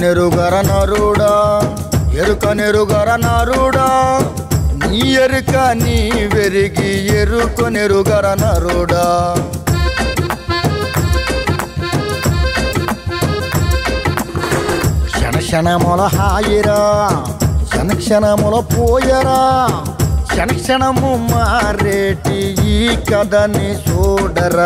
ఎరుకనెరుగర నరుడా ఎరుకనెరుగర నరుడా నీ ఎరుక నీ వెరిగి ఎరుకనెరుగర నరుడా క్షణ క్షణముల హాయిరా క్షణ క్షణముల పోయరా క్షణ క్షణము మారేటి ఈ కథని చూడరా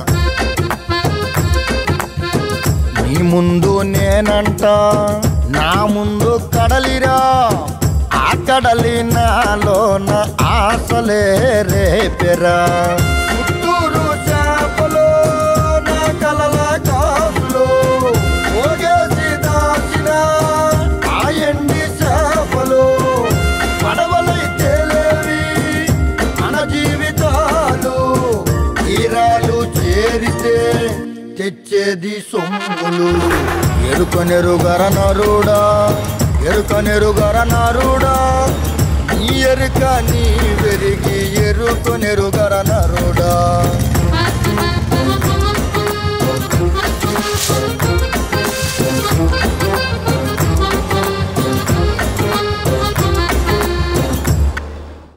నీ ముందు నేనంట నా ముందు కడలిరా ఆ కడలి నాలోన ఆశలే రేపెరా పుత్తూరు చేపలు నా కలల కాసులు పోగేసి దాచిన ఆ ఎండి చేపలు పడవలై తేలేవి మన జీవితాలు తీరాలు చేరితే తెచ్చేది సొమ్ములు ఎరుకనెరుగర నరుడా ఎరుకనెరుగర నరుడా నీ ఎరుక నీ వెరిగి ఎరుకనెరుగర నరుడా